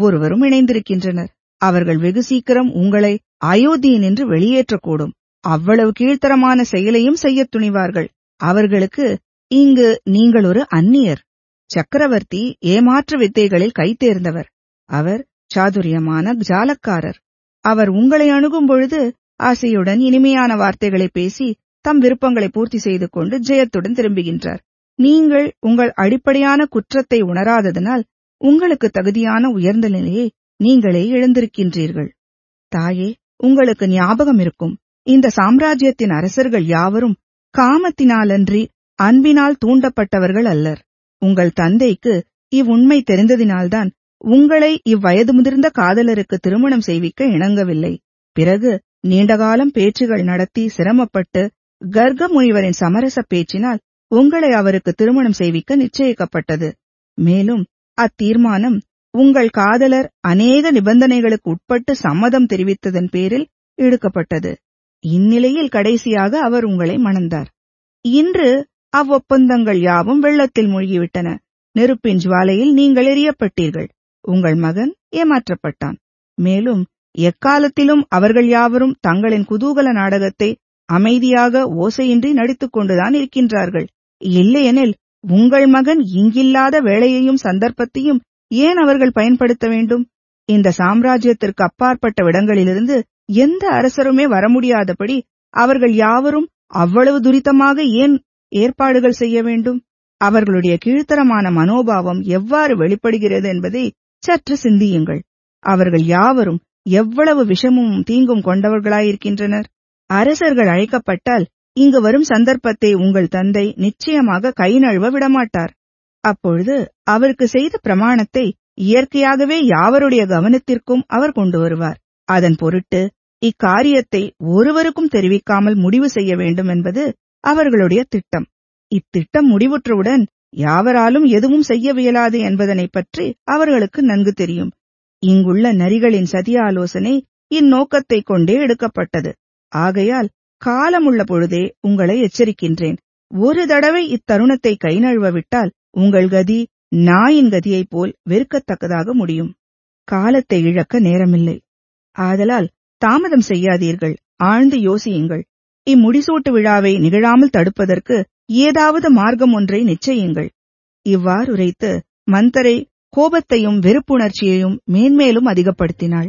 ஒருவரும் இணைந்திருக்கின்றனர் அவர்கள் வெகு சீக்கிரம் உங்களை அயோத்தியினின்று வெளியேற்றக்கூடும் அவ்வளவு கீழ்த்தரமான செயலையும் செய்யத் துணிவார்கள் அவர்களுக்கு இங்கு நீங்கள் ஒரு அந்நியர் சக்கரவர்த்தி ஏமாற்று வித்தைகளில் கைத்தேர்ந்தவர் அவர் சாதுரியமான ஜாலக்காரர் அவர் உங்களை அணுகும் பொழுது ஆசையுடன் இனிமையான வார்த்தைகளை பேசி தம் விருப்பங்களை பூர்த்தி செய்து கொண்டு ஜெயத்துடன் திரும்புகின்றார் நீங்கள் உங்கள் அடிப்படையான குற்றத்தை உணராததனால் உங்களுக்கு தகுதியான உயர்ந்த நிலையை நீங்களே இழந்திருக்கின்றீர்கள் தாயே உங்களுக்கு ஞாபகம் இருக்கும் இந்த சாம்ராஜ்யத்தின் அரசர்கள் யாவரும் காமத்தினாலன்றி அன்பினால் தூண்டப்பட்டவர்கள் அல்லர் உங்கள் தந்தைக்கு இவ்வுண்மை தெரிந்ததினால்தான் உங்களை இவ்வயது முதிர்ந்த காதலருக்கு திருமணம் செய்விக்க இணங்கவில்லை பிறகு நீண்டகாலம் பேச்சுகள் நடத்தி சிரமப்பட்டு கர்க முனிவரின் சமரச பேச்சினால் உங்களை அவருக்கு திருமணம் செய்விக்க நிச்சயிக்கப்பட்டது மேலும் அத்தீர்மானம் உங்கள் காதலர் அநேக நிபந்தனைகளுக்கு உட்பட்டு சம்மதம் தெரிவித்ததன் பேரில் எடுக்கப்பட்டது இந்நிலையில் கடைசியாக அவர் உங்களை மணந்தார் இன்று அவ்வொப்பந்தங்கள் யாவும் வெள்ளத்தில் மூழ்கிவிட்டன நெருப்பின் ஜுவாலையில் நீங்கள் எரியப்பட்டீர்கள் உங்கள் மகன் ஏமாற்றப்பட்டான் மேலும் எக்காலத்திலும் அவர்கள் யாவரும் தங்களின் குதூகல நாடகத்தை அமைதியாக ஓசையின்றி நடித்துக் கொண்டுதான் இருக்கின்றார்கள் இல்லையெனில் உங்கள் மகன் இங்கில்லாத வேளையையும் சந்தர்ப்பத்தையும் ஏன் அவர்கள் பயன்படுத்த வேண்டும் இந்த சாம்ராஜ்யத்திற்கு அப்பாற்பட்ட விடங்களிலிருந்து எந்த அரசருமே வர முடியாதபடி அவர்கள் யாவரும் அவ்வளவு துரிதமாக ஏன் ஏற்பாடுகள் செய்ய வேண்டும் அவர்களுடைய கீழ்த்தரமான மனோபாவம் எவ்வாறு வெளிப்படுகிறது என்பதை சற்று சிந்தியுங்கள் அவர்கள் யாவரும் எவ்வளவு விஷமும் தீங்கும் கொண்டவர்களாயிருக்கின்றனர் அரசர்கள் அழைக்கப்பட்டால் இங்கு வரும் சந்தர்ப்பத்தை உங்கள் தந்தை நிச்சயமாக கை நழுவ விடமாட்டார் அப்பொழுது அவருக்கு செய்த பிரமாணத்தை இயற்கையாகவே யாவருடைய கவனத்திற்கும் அவர் கொண்டு வருவார் அதன் பொருட்டு இக்காரியத்தை ஒருவருக்கும் தெரிவிக்காமல் முடிவு செய்ய வேண்டும் என்பது அவர்களுடைய திட்டம் இத்திட்டம் முடிவுற்றவுடன் யாவராலும் எதுவும் செய்யவியலாது என்பதனைப் பற்றி அவர்களுக்கு நன்கு தெரியும் இங்குள்ள நரிகளின் சதி ஆலோசனை இந்நோக்கத்தைக் கொண்டே எடுக்கப்பட்டது ஆகையால் காலமுள்ள பொழுதே உங்களை எச்சரிக்கின்றேன் ஒரு தடவை இத்தருணத்தை கை நழுவ விட்டால் உங்கள் கதி நாயின் கதியைப் போல் வெறுக்கத்தக்கதாக முடியும் காலத்தை இழக்க நேரமில்லை ஆதலால் தாமதம் செய்யாதீர்கள் ஆழ்ந்து யோசியுங்கள் இம்முடிசூட்டு விழாவை நிகழாமல் தடுப்பதற்கு ஏதாவது மார்க்கம் ஒன்றை நிச்சயிங்கள் இவ்வாறு உரைத்து மந்தரை கோபத்தையும் வெறுப்புணர்ச்சியையும் மேன்மேலும் அதிகப்படுத்தினாள்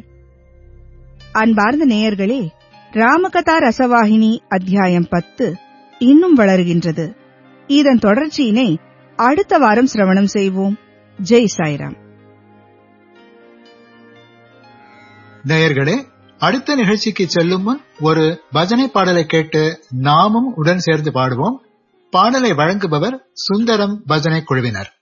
அன்பார்ந்த நேயர்களே ராமகதா ரசவாகினி அத்தியாயம் பத்து இன்னும் வளர்கின்றது இதன் தொடர்ச்சியினை அடுத்த வாரம் சிரவணம் செய்வோம் ஜெய் சாய்ராம் நேயர்களே அடுத்த நிகழ்ச்சிக்கு செல்லும் முன் ஒரு பஜனை பாடலை கேட்டு நாமும் உடன் சேர்ந்து பாடுவோம் பாடலை வழங்குபவர் சுந்தரம் பஜனை குழுவினர்